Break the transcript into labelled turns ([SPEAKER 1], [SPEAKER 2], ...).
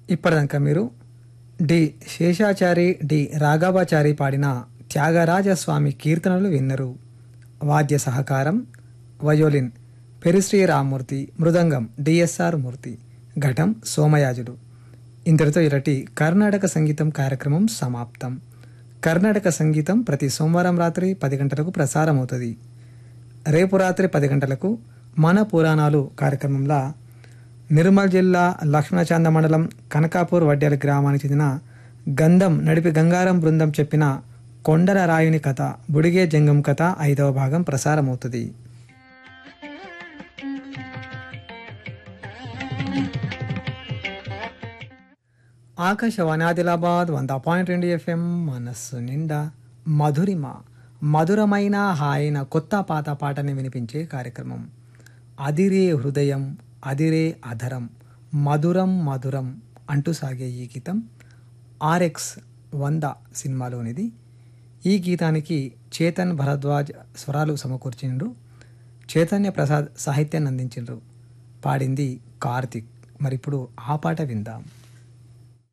[SPEAKER 1] ఇప్పటిదాకా మీరు D Seshachari D Raghavachari పాడిన త్యాగరాజస్వామి కీర్తనలు విన్నరు వాద్య సహకారం వయోలిన్ పెరిశ్రీ రామ్మూర్తి మృదంగం డిఎస్ఆర్ మూర్తి ఘటం సోమయాజుడు ఇంతటితో ఇరటి కర్ణాటక సంగీతం కార్యక్రమం సమాప్తం కర్ణాటక సంగీతం ప్రతి సోమవారం రాత్రి పది గంటలకు ప్రసారం అవుతుంది రేపు రాత్రి పది గంటలకు మన పురాణాలు కార్యక్రమంలో నిర్మల్ జిల్లా లక్ష్మణచాంద మండలం కనకాపూర్ వడ్డ్యాల గ్రామానికి చెందిన గంధం నడిపి గంగారం బృందం చెప్పిన కొండల రాయుని కథ బుడిగే జంగం కథ ఐదవ భాగం ప్రసారమవుతుంది ఆకాశవాణి ఆదిలాబాద్ వంద పాయింట్ రెండు ఎఫ్ఎం మనస్సు నిండా మధురిమ మధురమైన హాయిన కొత్త పాత పాటని వినిపించే కార్యక్రమం అదిరే హృదయం అదిరే అధరం మధురం మధురం అంటూ సాగే ఈ గీతం ఆర్ఎక్స్ వంద సినిమాలోనిది ఈ గీతానికి చేతన్ భరద్వాజ్ స్వరాలు సమకూర్చిండ్రు చైతన్య ప్రసాద్ సాహిత్యాన్ని అందించిండ్రు పాడింది కార్తిక్ మరిప్పుడు ఆ పాట విందాం